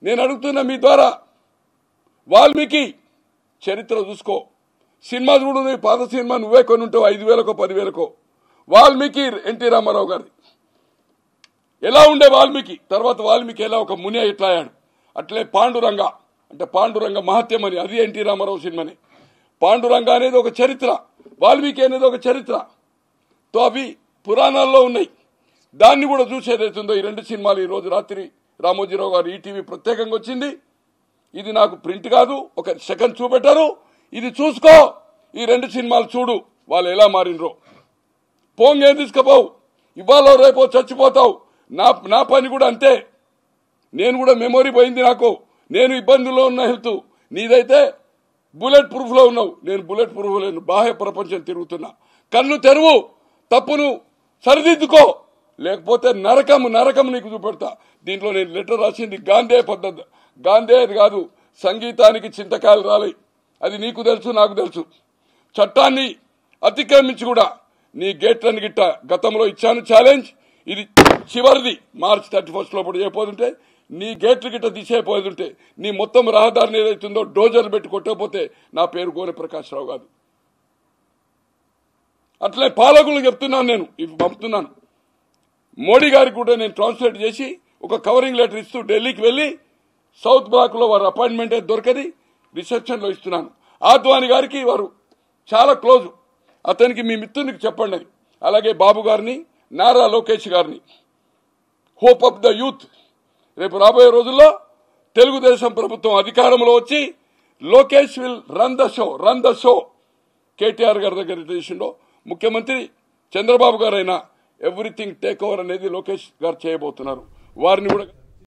నేను అడుగుతున్నా మీ ద్వారా వాల్మీకి చరిత్ర చూసుకో సినిమా చూడు నువ్వు పాత సినిమా నువ్వే కొని ఉంటావు ఐదు వేలకో పదివేలకో వాల్మీకి ఎన్టీ రామారావు గారి ఎలా ఉండే వాల్మీకి తర్వాత వాల్మీకి ఎలా ఒక ముని ఎట్లా అయ్యాడు అట్లే పాండురంగ అంటే పాండురంగ మహత్యం అని అది ఎన్టీ రామారావు సినిమాని పాండురంగ అనేది ఒక చరిత్ర వాల్మీకి అనేది ఒక చరిత్ర తో అవి పురాణాల్లో ఉన్నాయి దాన్ని కూడా చూసేదైతుందో ఈ రెండు సినిమాలు ఈ రోజు రాత్రి రామోజీరావు గారు ఈటీవీ ప్రత్యేకంగా వచ్చింది ఇది నాకు ప్రింట్ కాదు ఒక సెకండ్ చూపెట్టారు ఇది చూసుకో ఈ రెండు సినిమాలు చూడు వాళ్ళు ఎలా మారినరో పోంగేం తీసుకుపోవు ఇవాళ రేపో చచ్చిపోతావు నా నా పని కూడా అంతే నేను కూడా మెమొరీ పోయింది నాకు నేను ఇబ్బందుల్లో ఉన్న హెల్త్ నీదైతే బుల్లెట్ ప్రూఫ్ లో ఉన్నావు నేను బుల్లెట్ ప్రూఫ్ లేను బాహ్య ప్రపంచం తిరుగుతున్నా కన్ను తెరువు తప్పును సరిదిద్దుకో లేకపోతే నరకము నరకము నీకు చూపెడతా దీంట్లో నేను లెటర్ రాసింది గాంధీ పద్ధతి గాంధీ అది కాదు సంగీతానికి చింతకాయలు రాలి అది నీకు తెలుసు నాకు తెలుసు చట్టాన్ని అతిక్రమించి కూడా నీ గేట్లను గిట్ట గతంలో ఇచ్చాను ఛాలెంజ్ ఇది చివరిది మార్చ్ థర్టీ ఫస్ట్ లోపల చేయబోతుంటే నీ గేట్లు గిట్ట తీసేయబోతుంటే నీ మొత్తం రహదారిని ఏదైతుందో డోజర్లు పెట్టి కొట్టకపోతే నా పేరు గోనె ప్రకాష్ రావు కాదు అట్లే పాలకులు చెప్తున్నాను నేను ఇవి పంపుతున్నాను మోడీ గారికి కూడా నేను ట్రాన్స్లేట్ చేసి ఒక కవరింగ్ లెటర్ ఇస్తూ ఢిల్లీకి వెళ్ళి సౌత్ బ్లాక్ లో వారు అపాయింట్మెంట్ అయితే దొరకది రిసెప్షన్ లో ఇస్తున్నాను ఆద్వాని గారికి వారు చాలా క్లోజ్ అతనికి మీ మిత్రునికి చెప్పండి అని అలాగే బాబు గారిని నారా లోకేష్ గారిని హోప్ ఆఫ్ ద యూత్ రేపు రాబోయే రోజుల్లో తెలుగుదేశం ప్రభుత్వం అధికారంలో వచ్చి Lokesh will run the show run the show KTR గారి దగ్గర చేసిండో ముఖ్యమంత్రి చంద్రబాబు గారైనా ఎవ్రీథింగ్ టేక్ ఓవర్ అనేది లోకేష్ గారు చేయబోతున్నారు వారిని కూడా